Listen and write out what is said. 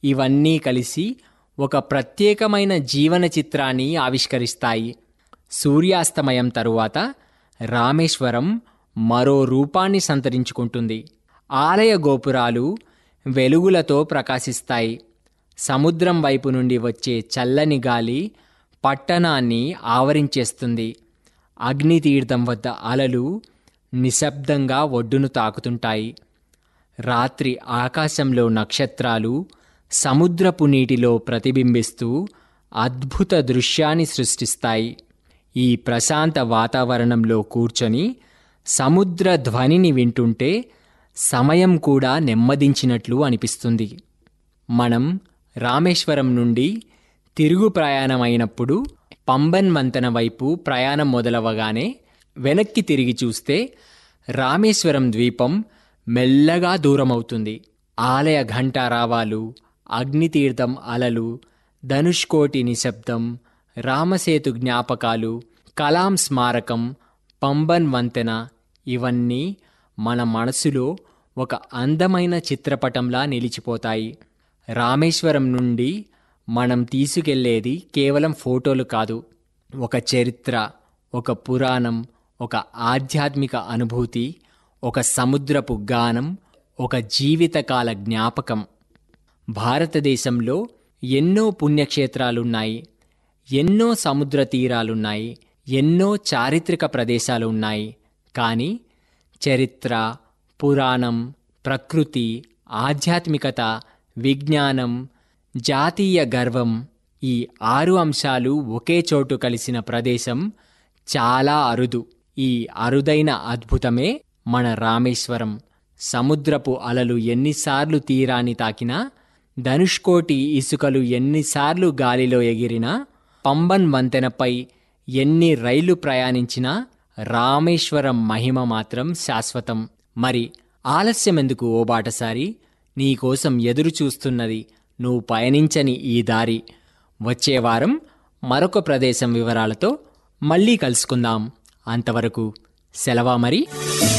ఇవన్నీ కలిసి ఒక ప్రత్యేకమైన జీవన చిత్రాన్ని ఆవిష్కరిస్తాయి సూర్యాస్తమయం తరువాత రామేశ్వరం మరో రూపాన్ని సంతరించుకుంటుంది ఆలయ గోపురాలు వెలుగులతో ప్రకాశిస్తాయి సముద్రం వైపు నుండి వచ్చే చల్లని గాలి పట్టణాన్ని ఆవరించేస్తుంది అగ్నితీర్థం వద్ద అలలు నిశ్శబ్దంగా ఒడ్డును తాకుతుంటాయి రాత్రి ఆకాశంలో నక్షత్రాలు సముద్రపు నీటిలో ప్రతిబింబిస్తూ అద్భుత దృశ్యాన్ని సృష్టిస్తాయి ఈ ప్రశాంత వాతావరణంలో కూర్చొని సముద్ర ధ్వనిని వింటుంటే సమయం కూడా నెమ్మదించినట్లు అనిపిస్తుంది మనం రామేశ్వరం నుండి తిరుగు ప్రయాణమైనప్పుడు పంబన్ వంతెన వైపు ప్రయాణం మొదలవగానే వెనక్కి తిరిగి చూస్తే రామేశ్వరం ద్వీపం మెల్లగా దూరమవుతుంది ఆలయ ఘంటారావాలు అగ్నితీర్థం అలలు ధనుష్కోటి నిశ్శబ్దం రామసేతు జ్ఞాపకాలు కలాం స్మారకం పంబన్ వంతెన ఇవన్నీ మన మనసులో ఒక అందమైన చిత్రపటంలా నిలిచిపోతాయి రామేశ్వరం నుండి మనం తీసుకెళ్లేది కేవలం ఫోటోలు కాదు ఒక చరిత్ర ఒక పురాణం ఒక ఆధ్యాత్మిక అనుభూతి ఒక సముద్రపు గానం ఒక జీవితకాల జ్ఞాపకం భారతదేశంలో ఎన్నో పుణ్యక్షేత్రాలున్నాయి ఎన్నో సముద్ర తీరాలున్నాయి ఎన్నో చారిత్రక ప్రదేశాలు ఉన్నాయి కానీ చరిత్ర పురాణం ప్రకృతి ఆధ్యాత్మికత విజ్ఞానం జాతీయ గర్వం ఈ ఆరు అంశాలు ఒకే చోటు కలిసిన ప్రదేశం చాలా అరుదు ఈ అరుదైన అద్భుతమే మన రామేశ్వరం సముద్రపు అలలు ఎన్నిసార్లు తీరాన్ని తాకినా ధనుష్కోటి ఇసుకలు ఎన్నిసార్లు గాలిలో ఎగిరినా పంబన్ వంతెనపై ఎన్ని రైళ్లు ప్రయాణించినా రామేశ్వరం మహిమ మాత్రం శాశ్వతం మరి ఆలస్యమెందుకు ఓ బాటసారి నీకోసం ఎదురు చూస్తున్నది నువ్వు పయనించని ఈ దారి వచ్చే వారం మరొక ప్రదేశం వివరాలతో మళ్ళీ కలుసుకుందాం అంతవరకు సెలవా మరి